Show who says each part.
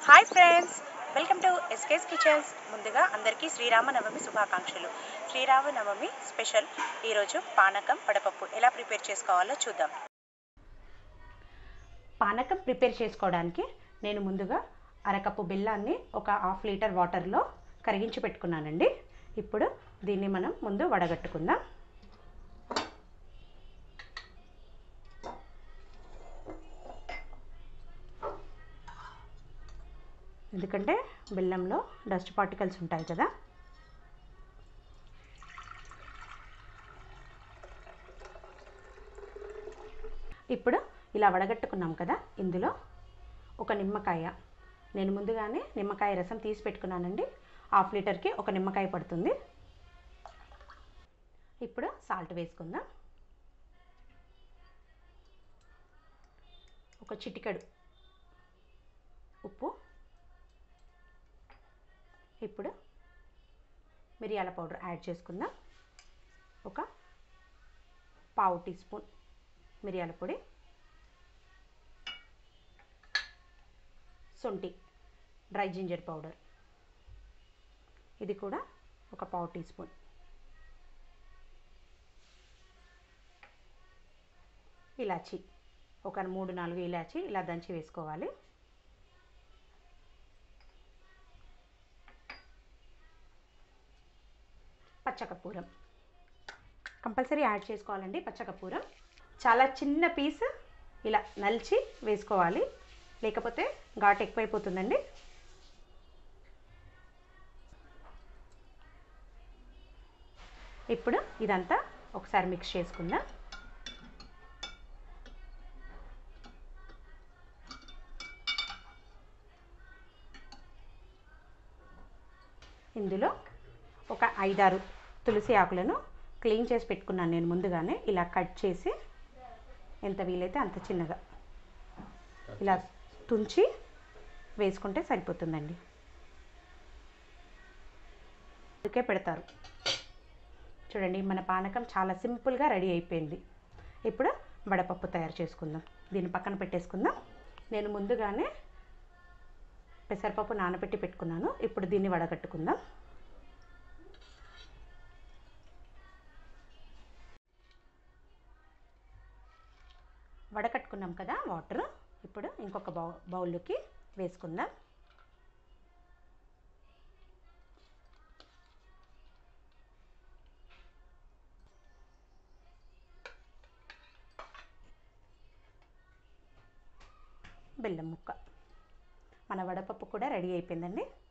Speaker 1: hi friends welcome to SK's kitchens ముందుగా అందరికీ శ్రీరామనవమి శుభాకాంక్షలు శ్రీరామనవమి స్పెషల్ ఈరోజు పానకం వడపప్పు ఎలా ప్రిపేర్ చేసుకోవాలో చూద్దాం పానకం ప్రిపేర్ చేసుకోవడానికి నేను ముందుగా అరకప్పు బెల్లాన్ని ఒక హాఫ్ లీటర్ వాటర్లో కరిగించి పెట్టుకున్నానండి ఇప్పుడు దీన్ని మనం ముందు వడగట్టుకుందాం ఎందుకంటే బెల్లంలో డస్ట్ పార్టికల్స్ ఉంటాయి కదా ఇప్పుడు ఇలా వడగట్టుకున్నాం కదా ఇందులో ఒక నిమ్మకాయ నేను ముందుగానే నిమ్మకాయ రసం తీసి పెట్టుకున్నానండి హాఫ్ లీటర్కి ఒక నిమ్మకాయ పడుతుంది ఇప్పుడు సాల్ట్ వేసుకుందాం ఒక చిటికెడు ఉప్పు ఇప్పుడు మిరియాల పౌడర్ యాడ్ చేసుకుందాం ఒక పావు టీ స్పూన్ మిరియాల పొడి శొంఠి డ్రై జింజర్ పౌడర్ ఇది కూడా ఒక పావు టీ స్పూన్ ఇలాచి ఒక మూడు నాలుగు ఇలాచి ఇలా దంచి వేసుకోవాలి పచ్చకర్పూరం కంపల్సరీ యాడ్ చేసుకోవాలండి పచ్చకర్పూరం చాలా చిన్న పీస్ ఇలా నలిచి వేసుకోవాలి లేకపోతే ఘాటు ఎక్కువైపోతుందండి ఇప్పుడు ఇదంతా ఒకసారి మిక్స్ చేసుకుందాం ఇందులో ఒక ఐదారు తులసి ఆకులను క్లీన్ చేసి పెట్టుకున్నాను నేను ముందుగానే ఇలా కట్ చేసి ఎంత వీలైతే అంత చిన్నగా ఇలా తుంచి వేసుకుంటే సరిపోతుందండి అందుకే పెడతారు చూడండి మన పానకం చాలా సింపుల్గా రెడీ అయిపోయింది ఇప్పుడు వడపప్పు తయారు చేసుకుందాం దీన్ని పక్కన పెట్టేసుకుందాం నేను ముందుగానే పెసరపప్పు నానబెట్టి పెట్టుకున్నాను ఇప్పుడు దీన్ని వడగట్టుకుందాం వడకట్టుకున్నాం కదా వాటర్ ఇప్పుడు ఇంకొక బౌ బౌల్లోకి వేసుకుందాం బెల్లం ముక్క మన వడపప్పు కూడా రెడీ అయిపోయిందండి